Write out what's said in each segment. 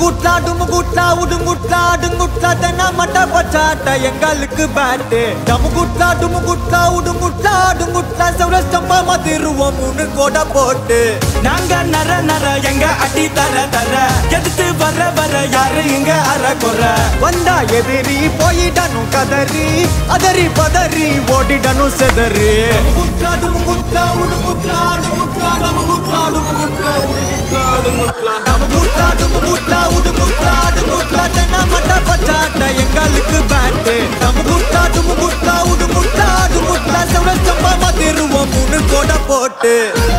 குட்லா டுமு குட்லா உடும் குட்லா அடுங் குட்லா தென்னா மட்ட பச்சாட்ட எங்களுக்கு பேட்டு டமு குட்லா டுமு குட்லா உடும் குட்லா அடுங் குட்லா சௌரஸ்தம்பா மதிருவோம் மூணு கோட போட்டு நாங்க நர நர எங்க அடி தர தர எதிர்த்து வர வர யாரு இங்க அற குற வந்தா எதிரி போயிடணும் கதறி அதறி பதறி ஓடிடணும் செதறி குட்லா டுமு குட்லா உடும் குட்லா அடுங் குட்லா டமு குட்லா டுமு குட்லா உடும் குட்லா அடுங் குட்லா டமு குட்லா டுமு குட்லா உடும் குட்லா அடுங் குட்லா தென்னா மட்ட பச்சாட்ட எங்களுக்கு பேட்டு டமு குட்லா டுமு குட்லா உடும் குட்லா அடுங் குட்லா சௌரஸ்தம்பா மதிருவோம் மூணு கோட போட்டு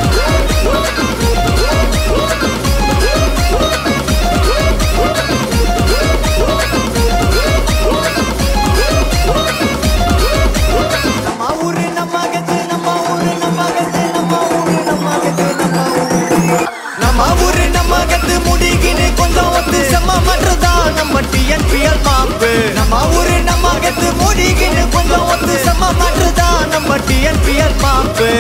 நம்ம ஊரு நம்ம கத்து நம்ம ஊரு நம்ம கத்து நம்ம ஊரு நம்ம கத்து நம்ம ஊரு நம்ம ஊரு நம்ம கத்து முடிகின்னு கொஞ்சம் ஒத்து செம்ம மட்டும்தான் நம்ம டிஎன்பிஎல் மாப்பு நம்ம ஊரு நம்ம கத்து முடிகின்னு கொஞ்சம் ஒத்து செம்ம மட்டும்தான் நம்ம டிஎன்பிஎல் மாப்பு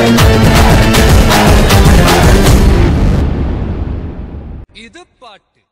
இது பாட்டு